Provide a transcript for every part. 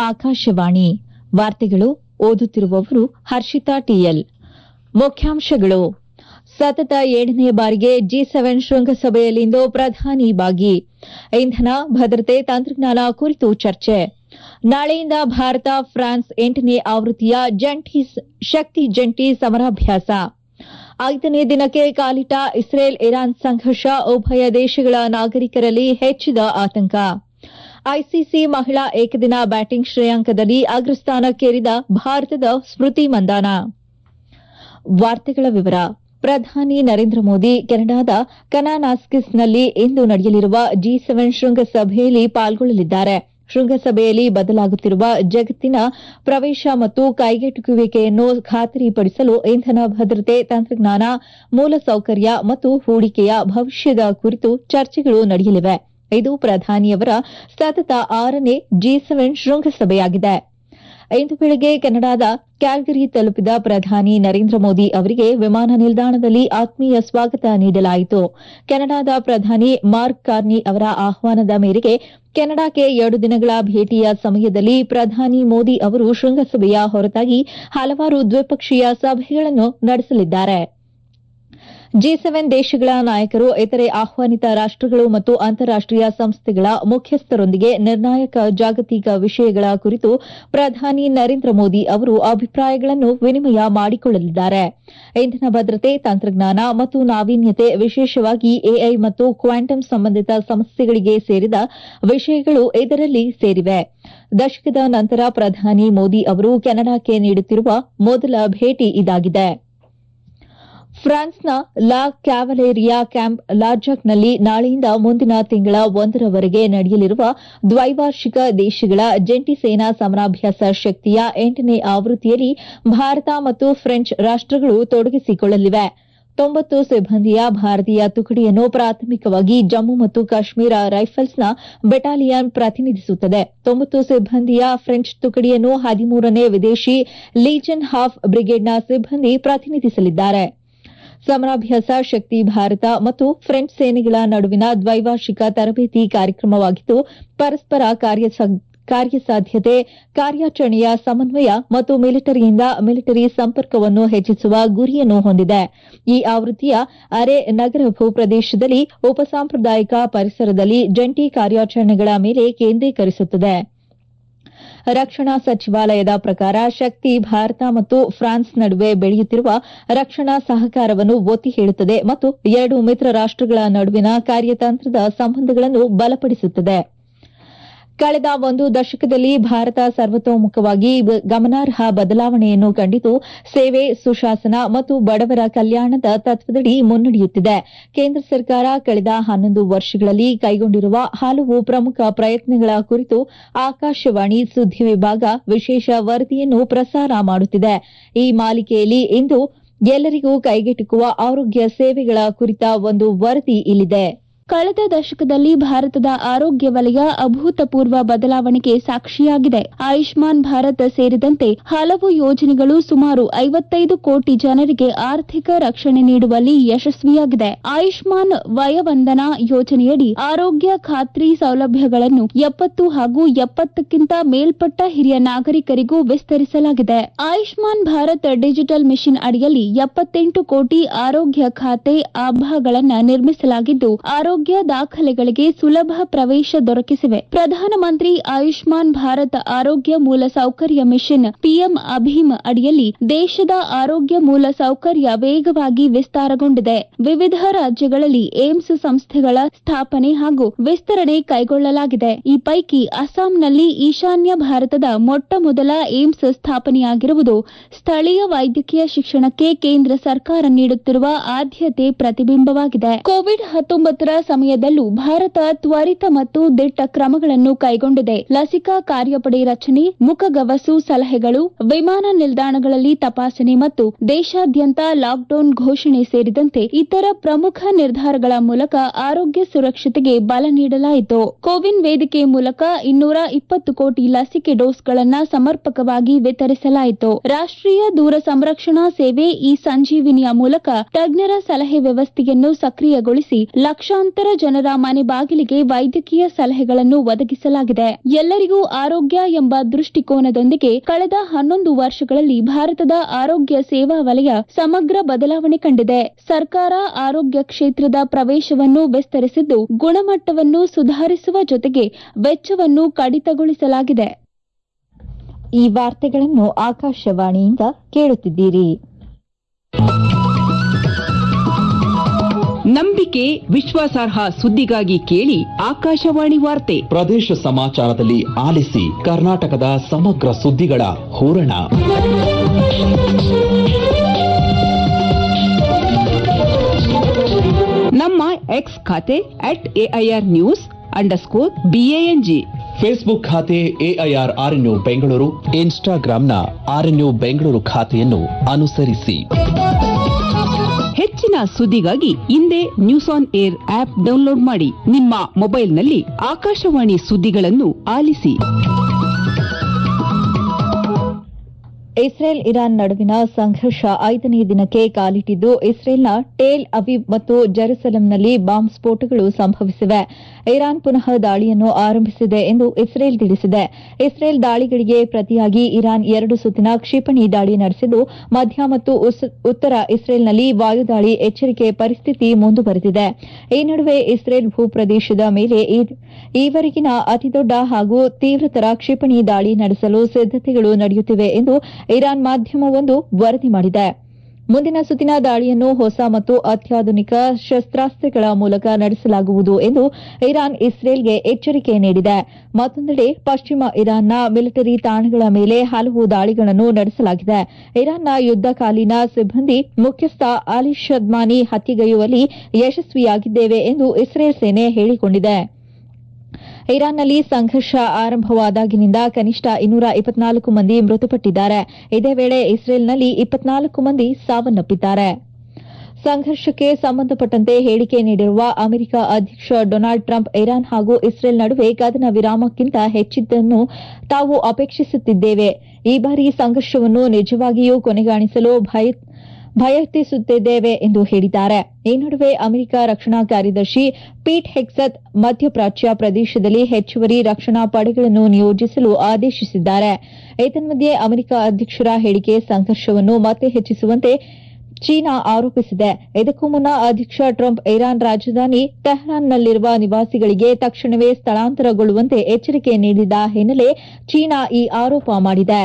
ಆಕಾಶವಾಣಿ ವಾರ್ತೆಗಳು ಓದುತ್ತಿರುವವರು ಹರ್ಷಿತಾ ಟಿಎಲ್ ಮುಖ್ಯಾಂಶಗಳು ಸತತ ಏಳನೇ ಬಾರಿಗೆ ಜಿ ಸೆವೆನ್ ಶೃಂಗಸಭೆಯಲ್ಲಿಂದು ಪ್ರಧಾನಿ ಭಾಗಿ ಇಂಧನ ಭದ್ರತೆ ತಂತ್ರಜ್ಞಾನ ಕುರಿತು ಚರ್ಚೆ ನಾಳೆಯಿಂದ ಭಾರತ ಫ್ರಾನ್ಸ್ ಎಂಟನೇ ಆವೃತ್ತಿಯ ಜಂಟಿ ಶಕ್ತಿ ಜಂಟಿ ಸಮರಾಭ್ಯಾಸ ಐದನೇ ದಿನಕ್ಕೆ ಕಾಲಿಟ್ಟ ಇಸ್ರೇಲ್ ಇರಾನ್ ಸಂಘರ್ಷ ಉಭಯ ದೇಶಗಳ ನಾಗರಿಕರಲ್ಲಿ ಹೆಚ್ಚಿದ ಆತಂಕ ಐಸಿಸಿ ಮಹಿಳಾ ಏಕದಿನ ಬ್ಯಾಟಿಂಗ್ ಶ್ರೇಯಾಂಕದಲ್ಲಿ ಅಗ್ರಸ್ಥಾನಕ್ಕೇರಿದ ಭಾರತದ ಸ್ಮೃತಿ ಮಂದಾನ ವಾರ್ತೆಗಳ ವಿವರ ಪ್ರಧಾನಿ ನರೇಂದ್ರ ಮೋದಿ ಕೆನಡಾದ ಕನಾನಾಸ್ಕಿಸ್ನಲ್ಲಿ ಇಂದು ನಡೆಯಲಿರುವ ಜಿ ಸೆವೆನ್ ಶೃಂಗಸಭೆಯಲ್ಲಿ ಪಾಲ್ಗೊಳ್ಳಲಿದ್ದಾರೆ ಶೃಂಗಸಭೆಯಲ್ಲಿ ಬದಲಾಗುತ್ತಿರುವ ಜಗತ್ತಿನ ಪ್ರವೇಶ ಮತ್ತು ಕೈಗೆಟುಕುವಿಕೆಯನ್ನು ಖಾತರಿಪಡಿಸಲು ಇಂಧನ ಭದ್ರತೆ ತಂತ್ರಜ್ಞಾನ ಮೂಲಸೌಕರ್ಯ ಮತ್ತು ಹೂಡಿಕೆಯ ಭವಿಷ್ಯದ ಕುರಿತು ಚರ್ಚೆಗಳು ನಡೆಯಲಿವೆ ಇದು ಪ್ರಧಾನಿಯವರ ಸತತ ಆರನೇ ಜಿ ಸೆವೆನ್ ಶೃಂಗಸಭೆಯಾಗಿದೆ ಇಂದು ಬೆಳಗ್ಗೆ ಕೆನಡಾದ ಕ್ಯಾಲ್ಗರಿ ತಲುಪಿದ ಪ್ರಧಾನಿ ನರೇಂದ್ರ ಮೋದಿ ಅವರಿಗೆ ವಿಮಾನ ನಿಲ್ದಾಣದಲ್ಲಿ ಆತ್ಮೀಯ ಸ್ವಾಗತ ನೀಡಲಾಯಿತು ಕೆನಡಾದ ಪ್ರಧಾನಿ ಮಾರ್ಕ್ ಕಾರ್ನಿ ಅವರ ಆಹ್ವಾನದ ಮೇರೆಗೆ ಕೆನಡಾಕ್ಕೆ ಎರಡು ದಿನಗಳ ಭೇಟಿಯ ಸಮಯದಲ್ಲಿ ಪ್ರಧಾನಿ ಮೋದಿ ಅವರು ಶೃಂಗಸಭೆಯ ಹೊರತಾಗಿ ಹಲವಾರು ದ್ವಿಪಕ್ಷೀಯ ಸಭೆಗಳನ್ನು ನಡೆಸಲಿದ್ದಾರೆ ಜಿ ಸೆವೆನ್ ದೇಶಗಳ ನಾಯಕರು ಇತರೆ ಆಹ್ವಾನಿತ ರಾಷ್ಟಗಳು ಮತ್ತು ಅಂತಾರಾಷ್ಟೀಯ ಸಂಸ್ಥೆಗಳ ಮುಖ್ಯಸ್ಥರೊಂದಿಗೆ ನಿರ್ಣಾಯಕ ಜಾಗತಿಕ ವಿಷಯಗಳ ಕುರಿತು ಪ್ರಧಾನಿ ನರೇಂದ್ರ ಮೋದಿ ಅವರು ಅಭಿಪ್ರಾಯಗಳನ್ನು ವಿನಿಮಯ ಮಾಡಿಕೊಳ್ಳಲಿದ್ದಾರೆ ಇಂಧನ ಭದ್ರತೆ ತಂತ್ರಜ್ಞಾನ ಮತ್ತು ನಾವೀನ್ಯತೆ ವಿಶೇಷವಾಗಿ ಎಐ ಮತ್ತು ಕ್ವಾಂಟಮ್ ಸಂಬಂಧಿತ ಸಮಸ್ಯೆಗಳಿಗೆ ಸೇರಿದ ವಿಷಯಗಳು ಇದರಲ್ಲಿ ಸೇರಿವೆ ದಶಕದ ನಂತರ ಪ್ರಧಾನಿ ಮೋದಿ ಅವರು ಕೆನಡಾಕ್ಕೆ ನೀಡುತ್ತಿರುವ ಮೊದಲ ಭೇಟಿ ಇದಾಗಿದೆ ಫ್ರಾನ್ಸ್ನ ಲಾ ಕ್ಯಾವಲೇರಿಯಾ ಕ್ಯಾಂಪ್ ಲಾರ್ಜಾಕ್ನಲ್ಲಿ ನಾಳೆಯಿಂದ ಮುಂದಿನ ತಿಂಗಳ ಒಂದರವರೆಗೆ ನಡೆಯಲಿರುವ ದ್ವೈವಾರ್ಷಿಕ ದೇಶಗಳ ಜಂಟಿ ಸೇನಾ ಸಮರಾಭ್ಯಾಸ ಶಕ್ತಿಯ ಎಂಟನೇ ಆವೃತ್ತಿಯಲ್ಲಿ ಭಾರತ ಮತ್ತು ಫ್ರೆಂಚ್ ರಾಷ್ಟಗಳು ತೊಡಗಿಸಿಕೊಳ್ಳಲಿವೆ ತೊಂಬತ್ತು ಸಿಬ್ಬಂದಿಯ ಭಾರತೀಯ ತುಕಡಿಯನ್ನು ಪ್ರಾಥಮಿಕವಾಗಿ ಜಮ್ಮು ಮತ್ತು ಕಾಶ್ಮೀರ ರೈಫಲ್ಸ್ನ ಬೆಟಾಲಿಯನ್ ಪ್ರತಿನಿಧಿಸುತ್ತದೆ ತೊಂಬತ್ತು ಸಿಬ್ಬಂದಿಯ ಫ್ರೆಂಚ್ ತುಕಡಿಯನ್ನು ಹದಿಮೂರನೇ ವಿದೇಶಿ ಲೀಜನ್ ಹಾಫ್ ಬ್ರಿಗೇಡ್ನ ಸಿಬ್ಬಂದಿ ಪ್ರತಿನಿಧಿಸಲಿದ್ದಾರೆ ಸಮರಾಭ್ಯಾಸ ಶಕ್ತಿ ಭಾರತ ಮತ್ತು ಫ್ರೆಂಚ್ ಸೇನೆಗಳ ನಡುವಿನ ದ್ವೈವಾರ್ಷಿಕ ತರಬೇತಿ ಕಾರ್ಯಕ್ರಮವಾಗಿದ್ದು ಪರಸ್ಪರ ಕಾರ್ಯಸಾಧ್ಯತೆ ಕಾರ್ಯಾಚರಣೆಯ ಸಮನ್ವಯ ಮತ್ತು ಮಿಲಿಟರಿಯಿಂದ ಮಿಲಿಟರಿ ಸಂಪರ್ಕವನ್ನು ಹೆಚ್ಚಿಸುವ ಗುರಿಯನ್ನು ಹೊಂದಿದೆ ಈ ಆವೃತ್ತಿಯ ಅರೆ ನಗರ ಭೂಪ್ರದೇಶದಲ್ಲಿ ಉಪಸಾಂಪ್ರದಾಯಿಕ ಪರಿಸರದಲ್ಲಿ ಜಂಟಿ ಕಾರ್ಯಾಚರಣೆಗಳ ಮೇಲೆ ಕೇಂದ್ರೀಕರಿಸುತ್ತದೆ ರಕ್ಷಣಾ ಸಚಿವಾಲಯದ ಪ್ರಕಾರ ಶಕ್ತಿ ಭಾರತ ಮತ್ತು ಫ್ರಾನ್ಸ್ ನಡುವೆ ಬೆಳೆಯುತ್ತಿರುವ ರಕ್ಷಣಾ ಸಹಕಾರವನ್ನು ಒತ್ತಿ ಹೇಳುತ್ತದೆ ಮತ್ತು ಎರಡು ಮಿತ್ರ ರಾಷ್ಟಗಳ ನಡುವಿನ ಕಾರ್ಯತಂತ್ರದ ಸಂಬಂಧಗಳನ್ನು ಬಲಪಡಿಸುತ್ತದೆ ಕಳೆದ ಒಂದು ದಶಕದಲ್ಲಿ ಭಾರತ ಸರ್ವತೋಮುಖವಾಗಿ ಗಮನಾರ್ಹ ಬದಲಾವಣೆಯನ್ನು ಕಂಡಿದ್ದು ಸೇವೆ ಸುಶಾಸನ ಮತ್ತು ಬಡವರ ಕಲ್ಯಾಣದ ತತ್ವದಡಿ ಮುನ್ನಡೆಯುತ್ತಿದೆ ಕೇಂದ್ರ ಸರ್ಕಾರ ಕಳೆದ ಹನ್ನೊಂದು ವರ್ಷಗಳಲ್ಲಿ ಕೈಗೊಂಡಿರುವ ಹಲವು ಪ್ರಮುಖ ಪ್ರಯತ್ನಗಳ ಕುರಿತು ಆಕಾಶವಾಣಿ ಸುದ್ದಿ ವಿಭಾಗ ವಿಶೇಷ ವರದಿಯನ್ನು ಪ್ರಸಾರ ಮಾಡುತ್ತಿದೆ ಈ ಮಾಲಿಕೆಯಲ್ಲಿ ಇಂದು ಎಲ್ಲರಿಗೂ ಕೈಗೆಟುಕುವ ಆರೋಗ್ಯ ಸೇವೆಗಳ ಕುರಿತ ಒಂದು ವರದಿ ಇಲ್ಲಿದೆ ಕಳೆದ ದಶಕದಲ್ಲಿ ಭಾರತದ ಆರೋಗ್ಯ ವಲಯ ಅಭೂತಪೂರ್ವ ಬದಲಾವಣೆಗೆ ಸಾಕ್ಷಿಯಾಗಿದೆ ಆಯುಷ್ಮಾನ್ ಭಾರತ್ ಸೇರಿದಂತೆ ಹಲವು ಯೋಜನೆಗಳು ಸುಮಾರು ಐವತ್ತೈದು ಕೋಟಿ ಜನರಿಗೆ ಆರ್ಥಿಕ ರಕ್ಷಣೆ ನೀಡುವಲ್ಲಿ ಯಶಸ್ವಿಯಾಗಿದೆ ಆಯುಷ್ಮಾನ್ ವಯವಂದನಾ ಯೋಜನೆಯಡಿ ಆರೋಗ್ಯ ಖಾತ್ರಿ ಸೌಲಭ್ಯಗಳನ್ನು ಎಪ್ಪತ್ತು ಹಾಗೂ ಎಪ್ಪತ್ತಕ್ಕಿಂತ ಮೇಲ್ಪಟ್ಟ ಹಿರಿಯ ನಾಗರಿಕರಿಗೂ ವಿಸ್ತರಿಸಲಾಗಿದೆ ಆಯುಷ್ಮಾನ್ ಭಾರತ್ ಡಿಜಿಟಲ್ ಮಿಷನ್ ಅಡಿಯಲ್ಲಿ ಎಪ್ಪತ್ತೆಂಟು ಕೋಟಿ ಆರೋಗ್ಯ ಖಾತೆ ಆಭಾಗಳನ್ನು ನಿರ್ಮಿಸಲಾಗಿದ್ದು ಆರೋಗ್ಯ ದಾಖಲೆಗಳಿಗೆ ಸುಲಭ ಪ್ರವೇಶ ದೊರಕಿಸಿವೆ ಪ್ರಧಾನಮಂತ್ರಿ ಆಯುಷ್ಮಾನ್ ಭಾರತ್ ಆರೋಗ್ಯ ಮೂಲಸೌಕರ್ಯ ಮಿಷನ್ ಪಿಎಂ ಅಭಿಮ್ ಅಡಿಯಲ್ಲಿ ದೇಶದ ಆರೋಗ್ಯ ಮೂಲಸೌಕರ್ಯ ವೇಗವಾಗಿ ವಿಸ್ತಾರಗೊಂಡಿದೆ ವಿವಿಧ ರಾಜ್ಯಗಳಲ್ಲಿ ಏಮ್ಸ್ ಸಂಸ್ಥೆಗಳ ಸ್ಥಾಪನೆ ಹಾಗೂ ವಿಸ್ತರಣೆ ಕೈಗೊಳ್ಳಲಾಗಿದೆ ಈ ಪೈಕಿ ಅಸ್ಸಾಂನಲ್ಲಿ ಈಶಾನ್ಯ ಭಾರತದ ಮೊಟ್ಟ ಮೊದಲ ಏಮ್ಸ್ ಸ್ಥಾಪನೆಯಾಗಿರುವುದು ಸ್ಥಳೀಯ ವೈದ್ಯಕೀಯ ಶಿಕ್ಷಣಕ್ಕೆ ಕೇಂದ್ರ ಸರ್ಕಾರ ನೀಡುತ್ತಿರುವ ಆದ್ಯತೆ ಪ್ರತಿಬಿಂಬವಾಗಿದೆ ಕೋವಿಡ್ ಹತ್ತೊಂಬತ್ತರ ಸಮಯದಲ್ಲೂ ಭಾರತ ತ್ವರಿತ ಮತ್ತು ದಿಟ್ಟ ಕ್ರಮಗಳನ್ನು ಕೈಗೊಂಡಿದೆ ಲಸಿಕಾ ಕಾರ್ಯಪಡೆ ರಚನೆ ಮುಖಗವಸು ಸಲಹೆಗಳು ವಿಮಾನ ನಿಲ್ದಾಣಗಳಲ್ಲಿ ತಪಾಸಣೆ ಮತ್ತು ದೇಶಾದ್ಯಂತ ಲಾಕ್ಡೌನ್ ಘೋಷಣೆ ಸೇರಿದಂತೆ ಇತರ ಪ್ರಮುಖ ನಿರ್ಧಾರಗಳ ಮೂಲಕ ಆರೋಗ್ಯ ಸುರಕ್ಷತೆಗೆ ಬಲ ನೀಡಲಾಯಿತು ಕೋವಿನ್ ವೇದಿಕೆ ಮೂಲಕ ಇನ್ನೂರ ಇಪ್ಪತ್ತು ಕೋಟಿ ಲಸಿಕೆ ಡೋಸ್ಗಳನ್ನು ಸಮರ್ಪಕವಾಗಿ ವಿತರಿಸಲಾಯಿತು ರಾಷ್ಟ್ರೀಯ ದೂರ ಸಂರಕ್ಷಣಾ ಸೇವೆ ಈ ಸಂಜೀವಿನಿಯ ಮೂಲಕ ತಜ್ಞರ ಸಲಹೆ ವ್ಯವಸ್ಥೆಯನ್ನು ಸಕ್ರಿಯಗೊಳಿಸಿ ಲಕ್ಷಾಂತರ ಲಕ್ಷಾಂತರ ಜನರ ಮನೆ ಬಾಗಿಲಿಗೆ ವೈದ್ಯಕೀಯ ಸಲಹೆಗಳನ್ನು ಒದಗಿಸಲಾಗಿದೆ ಎಲ್ಲರಿಗೂ ಆರೋಗ್ಯ ಎಂಬ ದೃಷ್ಟಿಕೋನದೊಂದಿಗೆ ಕಳೆದ ಹನ್ನೊಂದು ವರ್ಷಗಳಲ್ಲಿ ಭಾರತದ ಆರೋಗ್ಯ ಸೇವಾ ವಲಯ ಸಮಗ್ರ ಬದಲಾವಣೆ ಕಂಡಿದೆ ಸರ್ಕಾರ ಆರೋಗ್ಯ ಕ್ಷೇತ್ರದ ಪ್ರವೇಶವನ್ನು ವಿಸ್ತರಿಸಿದ್ದು ಗುಣಮಟ್ಟವನ್ನು ಸುಧಾರಿಸುವ ಜೊತೆಗೆ ವೆಚ್ಚವನ್ನು ಕಡಿತಗೊಳಿಸಲಾಗಿದೆ ಈ ವಾರ್ತೆಗಳನ್ನು ಆಕಾಶವಾಣಿಯಿಂದ ಕೇಳುತ್ತಿದ್ದೀರಿ ನಂಬಿಕೆ ವಿಶ್ವಾಸಾರ್ಹ ಸುದ್ದಿಗಾಗಿ ಕೇಳಿ ಆಕಾಶವಾಣಿ ವಾರ್ತೆ ಪ್ರದೇಶ ಸಮಾಚಾರದಲ್ಲಿ ಆಲಿಸಿ ಕರ್ನಾಟಕದ ಸಮಗ್ರ ಸುದ್ದಿಗಳ ಹೂರಣ ನಮ್ಮ ಎಕ್ಸ್ ಖಾತೆ at AIR news underscore BANG Facebook ಖಾತೆ ಎಐಆರ್ ಆರ್ಎನ್ಯು ಬೆಂಗಳೂರು ಇನ್ಸ್ಟಾಗ್ರಾಂನ ಆರ್ಎನ್ಯು ಬೆಂಗಳೂರು ಖಾತೆಯನ್ನು ಅನುಸರಿಸಿ ಹೆಚ್ಚಿನ ಸುದ್ದಿಗಾಗಿ ಹಿಂದೆ news on air app download ಮಾಡಿ ನಿಮ್ಮ ಮೊಬೈಲ್ನಲ್ಲಿ ಆಕಾಶವಾಣಿ ಸುದ್ದಿಗಳನ್ನು ಆಲಿಸಿ ಇಸ್ರೇಲ್ ಇರಾನ್ ನಡುವಿನ ಸಂಘರ್ಷ ಐದನೇ ದಿನಕ್ಕೆ ಕಾಲಿಟ್ಟಿದ್ದು ಇಸ್ರೇಲ್ನ ಟೇಲ್ ಅವೀವ್ ಮತ್ತು ಜೆರುಸಲೆಂನಲ್ಲಿ ಬಾಂಬ್ ಸ್ಫೋಟಗಳು ಸಂಭವಿಸಿವೆ ಇರಾನ್ ಪುನಃ ದಾಳಿಯನ್ನು ಆರಂಭಿಸಿದೆ ಎಂದು ಇಸ್ರೇಲ್ ತಿಳಿಸಿದೆ ಇಸ್ರೇಲ್ ದಾಳಿಗಳಿಗೆ ಪ್ರತಿಯಾಗಿ ಇರಾನ್ ಎರಡು ಸುತ್ತಿನ ಕ್ಷಿಪಣಿ ದಾಳಿ ನಡೆಸಿದ್ದು ಮಧ್ಯ ಮತ್ತು ಉಸ್- ಉತ್ತರ ಇಸ್ರೇಲ್ನಲ್ಲಿ ವಾಯುದಾಳಿ ಎಚ್ಚರಿಕೆ ಪರಿಸ್ಥಿತಿ ಮುಂದುವರೆದಿದೆ ಈ ನಡುವೆ ಇಸ್ರೇಲ್ ಭೂಪ್ರದೇಶದ ಮೇಲೆ ಈ- ಈವರೆಗಿನ ಅತಿದೊಡ್ಡ ಹಾಗೂ ತೀವ್ರತರ ಕ್ಷಿಪಣಿ ದಾಳಿ ನಡೆಸಲು ಸಿದ್ದತೆಗಳು ನಡೆಯುತ್ತಿವೆ ಎಂದು ಇರಾನ್ ಮಾಧ್ಯಮವೊಂದು ವರದಿ ಮಾಡಿದೆ ಮುಂದಿನ ಸುತ್ತಿನ ದಾಳಿಯನ್ನು ಹೊಸ ಮತ್ತು ಅತ್ಯಾಧುನಿಕ ಶಸ್ತ್ರಾಸ್ತ್ರಗಳ ಮೂಲಕ ನಡೆಸಲಾಗುವುದು ಎಂದು ಇರಾನ್ ಇಸ್ರೇಲ್ಗೆ ಎಚ್ಚರಿಕೆ ನೀಡಿದೆ ಮತ್ತೊಂದೆಡೆ ಪಶ್ಚಿಮ ಇರಾನ್ನ ಮಿಲಿಟರಿ ತಾಣಗಳ ಮೇಲೆ ಹಲವು ದಾಳಿಗಳನ್ನು ನಡೆಸಲಾಗಿದೆ ಇರಾನ್ನ ಯುದ್ದಕಾಲೀನ ಸಿಬ್ಬಂದಿ ಮುಖ್ಯಸ್ಥ ಅಲಿ ಶದ್ಮಾನಿ ಹತ್ಯೆಗೈಯುವಲ್ಲಿ ಯಶಸ್ವಿಯಾಗಿದ್ದೇವೆ ಎಂದು ಇಸ್ರೇಲ್ ಸೇನೆ ಹೇಳಿಕೊಂಡಿದೆ ಇರಾನ್ನಲ್ಲಿ ಸಂಘರ್ಷ ಆರಂಭವಾದಾಗಿನಿಂದ ಕನಿಷ್ಠ ಇನ್ನೂರ ಇಪ್ಪತ್ನಾಲ್ಕು ಮಂದಿ ಮೃತಪಟ್ಟಿದ್ದಾರೆ ಇದೇ ವೇಳೆ ಇಸ್ರೇಲ್ನಲ್ಲಿ ಇಪ್ಪತ್ನಾಲ್ಕು ಮಂದಿ ಸಾವನ್ನಪ್ಪಿದ್ದಾರೆ ಸಂಘರ್ಷಕ್ಕೆ ಸಂಬಂಧಪಟ್ಟಂತೆ ಹೇಳಿಕೆ ನೀಡಿರುವ ಅಮೆರಿಕ ಅಧ್ಯಕ್ಷ ಡೊನಾಲ್ಡ್ ಟ್ರಂಪ್ ಇರಾನ್ ಹಾಗೂ ಇಸ್ರೇಲ್ ನಡುವೆ ಕದನ ವಿರಾಮಕ್ಕಿಂತ ಹೆಚ್ಚಿದ್ದನ್ನು ತಾವು ಅಪೇಕ್ಷಿಸುತ್ತಿದ್ದೇವೆ ಈ ಬಾರಿ ಸಂಘರ್ಷವನ್ನು ನಿಜವಾಗಿಯೂ ಕೊನೆಗಾಣಿಸಲು ಭಯ ಭಯತಿಸುತ್ತಿದ್ದೇವೆ ಎಂದು ಹೇಳಿದ್ದಾರೆ ಈ ನಡುವೆ ಅಮೆರಿಕ ರಕ್ಷಣಾ ಕಾರ್ಯದರ್ಶಿ ಪೀಟ್ ಹೆಕ್ಸತ್ ಮಧ್ಯಪ್ರಾಚ್ಯ ಪ್ರದೇಶದಲ್ಲಿ ಹೆಚ್ಚುವರಿ ರಕ್ಷಣಾ ಪಡೆಗಳನ್ನು ನಿಯೋಜಿಸಲು ಆದೇಶಿಸಿದ್ದಾರೆ ಏತನ್ಮಧ್ಯೆ ಅಮೆರಿಕ ಅಧ್ಯಕ್ಷರ ಹೇಳಿಕೆ ಸಂಘರ್ಷವನ್ನು ಮತ್ತೆ ಹೆಚ್ಚಿಸುವಂತೆ ಚೀನಾ ಆರೋಪಿಸಿದೆ ಇದಕ್ಕೂ ಮುನ್ನ ಅಧ್ಯಕ್ಷ ಟ್ರಂಪ್ ಇರಾನ್ ರಾಜಧಾನಿ ತೆಹರಾನ್ನಲ್ಲಿರುವ ನಿವಾಸಿಗಳಿಗೆ ತಕ್ಷಣವೇ ಸ್ಥಳಾಂತರಗೊಳ್ಳುವಂತೆ ಎಚ್ಚರಿಕೆ ನೀಡಿದ ಹಿನ್ನೆಲೆ ಚೀನಾ ಈ ಆರೋಪ ಮಾಡಿದೆ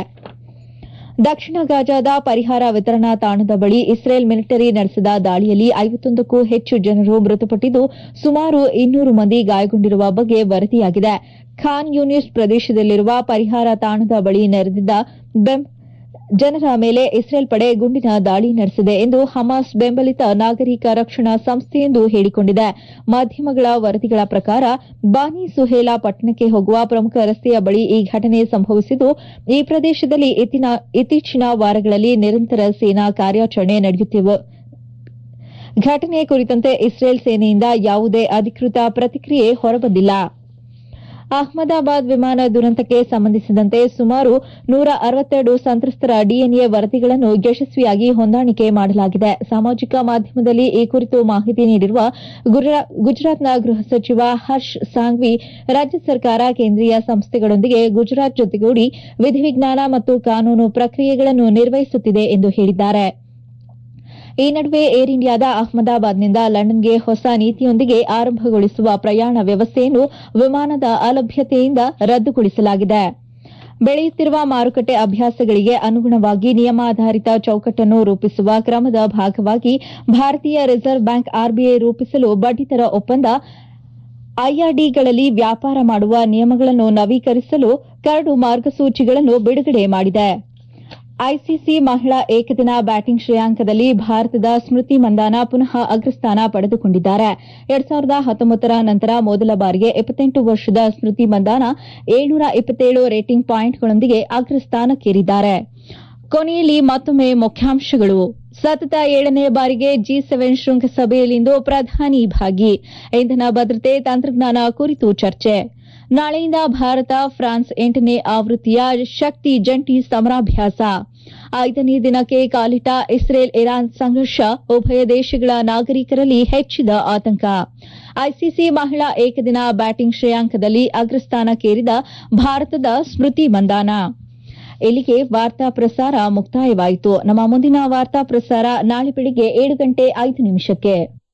ದಕ್ಷಿಣ ಗಾಜಾದ ಪರಿಹಾರ ವಿತರಣಾ ತಾಣದ ಬಳಿ ಇಸ್ರೇಲ್ ಮಿಲಿಟರಿ ನಡೆಸಿದ ದಾಳಿಯಲ್ಲಿ ಐವತ್ತೊಂದಕ್ಕೂ ಹೆಚ್ಚು ಜನರು ಮೃತಪಟ್ಟಿದ್ದು ಸುಮಾರು ಇನ್ನೂರು ಮಂದಿ ಗಾಯಗೊಂಡಿರುವ ಬಗ್ಗೆ ವರದಿಯಾಗಿದೆ ಖಾನ್ ಯೂನಿಸ್ ಪ್ರದೇಶದಲ್ಲಿರುವ ಪರಿಹಾರ ತಾಣದ ಬಳಿ ನೆರೆದಿದ್ದ ಬೆಂ ಜನರ ಮೇಲೆ ಇಸ್ರೇಲ್ ಪಡೆ ಗುಂಡಿನ ದಾಳಿ ನಡೆಸಿದೆ ಎಂದು ಹಮಾಸ್ ಬೆಂಬಲಿತ ನಾಗರಿಕ ರಕ್ಷಣಾ ಸಂಸ್ಥೆಯೆಂದು ಹೇಳಿಕೊಂಡಿದೆ ಮಾಧ್ಯಮಗಳ ವರದಿಗಳ ಪ್ರಕಾರ ಬಾನಿ ಸುಹೇಲಾ ಪಟ್ಟಣಕ್ಕೆ ಹೋಗುವ ಪ್ರಮುಖ ರಸ್ತೆಯ ಬಳಿ ಈ ಘಟನೆ ಸಂಭವಿಸಿದ್ದು ಈ ಪ್ರದೇಶದಲ್ಲಿ ಇತ್ತಿನ- ಇತ್ತೀಚಿನ ವಾರಗಳಲ್ಲಿ ನಿರಂತರ ಸೇನಾ ಕಾರ್ಯಾಚರಣೆ ನಡೆಯುತ್ತಿವೆ ಘಟನೆ ಕುರಿತಂತೆ ಇಸ್ರೇಲ್ ಸೇನೆಯಿಂದ ಯಾವುದೇ ಅಧಿಕೃತ ಪ್ರತಿಕ್ರಿಯೆ ಹೊರಬಂದಿಲ್ಲ ಅಹಮದಾಬಾದ್ ವಿಮಾನ ದುರಂತಕ್ಕೆ ಸಂಬಂಧಿಸಿದಂತೆ ಸುಮಾರು ನೂರ ಅರವತ್ತೆರಡು ಸಂತ್ರಸ್ತರ ಡಿಎನ್ಎ ವರದಿಗಳನ್ನು ಯಶಸ್ವಿಯಾಗಿ ಹೊಂದಾಣಿಕೆ ಮಾಡಲಾಗಿದೆ ಸಾಮಾಜಿಕ ಮಾಧ್ಯಮದಲ್ಲಿ ಈ ಕುರಿತು ಮಾಹಿತಿ ನೀಡಿರುವ ಗುರ- ಗುಜರಾತ್ನ ಗೃಹ ಸಚಿವ ಹರ್ಷ್ ಸಾಂಘ್ವಿ ರಾಜ್ಯ ಸರ್ಕಾರ ಕೇಂದ್ರೀಯ ಸಂಸ್ಥೆಗಳೊಂದಿಗೆ ಗುಜರಾತ್ ಜೊತೆಗೂಡಿ ವಿಧಿವಿಜ್ಞಾನ ಮತ್ತು ಕಾನೂನು ಪ್ರಕ್ರಿಯೆಗಳನ್ನು ನಿರ್ವಹಿಸುತ್ತಿದೆ ಎಂದು ಹೇಳಿದ್ದಾರೆ ಈ ನಡುವೆ ಏರ್ ಇಂಡಿಯಾದ ಅಹಮದಾಬಾದ್ನಿಂದ ಲಂಡನ್ಗೆ ಹೊಸ ನೀತಿಯೊಂದಿಗೆ ಆರಂಭಗೊಳಿಸುವ ಪ್ರಯಾಣ ವ್ಯವಸ್ಥೆಯನ್ನು ವಿಮಾನದ ಅಲಭ್ಯತೆಯಿಂದ ರದ್ದುಗೊಳಿಸಲಾಗಿದೆ ಬೆಳೆಯುತ್ತಿರುವ ಮಾರುಕಟ್ಟೆ ಅಭ್ಯಾಸಗಳಿಗೆ ಅನುಗುಣವಾಗಿ ನಿಯಮಾಧಾರಿತ ಚೌಕಟ್ಟನ್ನು ರೂಪಿಸುವ ಕ್ರಮದ ಭಾಗವಾಗಿ ಭಾರತೀಯ ರಿಸರ್ವ್ ಬ್ಯಾಂಕ್ ಆರ್ಬಿಐ ರೂಪಿಸಲು ಬಡ್ಡಿದರ ಒಪ್ಪಂದ ಐಆರ್ಡಿಗಳಲ್ಲಿ ವ್ಯಾಪಾರ ಮಾಡುವ ನಿಯಮಗಳನ್ನು ನವೀಕರಿಸಲು ಕರಡು ಮಾರ್ಗಸೂಚಿಗಳನ್ನು ಬಿಡುಗಡೆ ಮಾಡಿದೆ ಐಸಿಸಿ ಮಹಿಳಾ ಏಕದಿನ ಬ್ಯಾಟಿಂಗ್ ಶ್ರೇಯಾಂಕದಲ್ಲಿ ಭಾರತದ ಸ್ಮೃತಿ ಮಂದಾನ ಪುನಃ ಅಗ್ರಸ್ಥಾನ ಪಡೆದುಕೊಂಡಿದ್ದಾರೆ ಎರಡ್ ಸಾವಿರದ ಹತ್ತೊಂಬತ್ತರ ನಂತರ ಮೊದಲ ಬಾರಿಗೆ ಇಪ್ಪತ್ತೆಂಟು ವರ್ಷದ ಸ್ಮೃತಿ ಮಂದಾನ ಏಳ್ನೂರ ಇಪ್ಪತ್ತೇಳು ರೇಟಿಂಗ್ ಪಾಯಿಂಟ್ಗಳೊಂದಿಗೆ ಅಗ್ರಸ್ಥಾನಕ್ಕೇರಿದ್ದಾರೆ ಕೊನೆಯಲ್ಲಿ ಮತ್ತೊಮ್ಮೆ ಮುಖ್ಯಾಂಶಗಳು ಸತತ ಏಳನೇ ಬಾರಿಗೆ ಜಿ ಸೆವೆನ್ ಶೃಂಗಸಭೆಯಲ್ಲಿಂದು ಪ್ರಧಾನಿ ಭಾಗಿ ಇಂಧನ ಭದ್ರತೆ ತಂತ್ರಜ್ಞಾನ ಕುರಿತು ಚರ್ಚೆ ನಾಳೆಯಿಂದ ಭಾರತ ಫ್ರಾನ್ಸ್ ಎಂಟನೇ ಆವೃತ್ತಿಯ ಶಕ್ತಿ ಜಂಟಿ ಸಮರಾಭ್ಯಾಸ ಐದನೇ ದಿನಕ್ಕೆ ಕಾಲಿಟ್ಟ ಇಸ್ರೇಲ್ ಇರಾನ್ ಸಂಘರ್ಷ ಉಭಯ ದೇಶಗಳ ನಾಗರಿಕರಲ್ಲಿ ಹೆಚ್ಚಿದ ಆತಂಕ ಐಸಿಸಿ ಮಹಿಳಾ ಏಕದಿನ ಬ್ಯಾಟಿಂಗ್ ಶ್ರೇಯಾಂಕದಲ್ಲಿ ಅಗ್ರಸ್ಥಾನಕ್ಕೇರಿದ ಭಾರತದ ಸ್ಮೃತಿ ಮಂದಾನ ಇಲ್ಲಿಗೆ ವಾರ್ತಾ ಪ್ರಸಾರ ಮುಕ್ತಾಯವಾಯಿತು ನಮ್ಮ ಮುಂದಿನ ವಾರ್ತಾ ಪ್ರಸಾರ ನಾಳೆ ಬೆಳಿಗ್ಗೆ ಏಳು ಗಂಟೆ ಐದು ನಿಮಿಷಕ್ಕೆ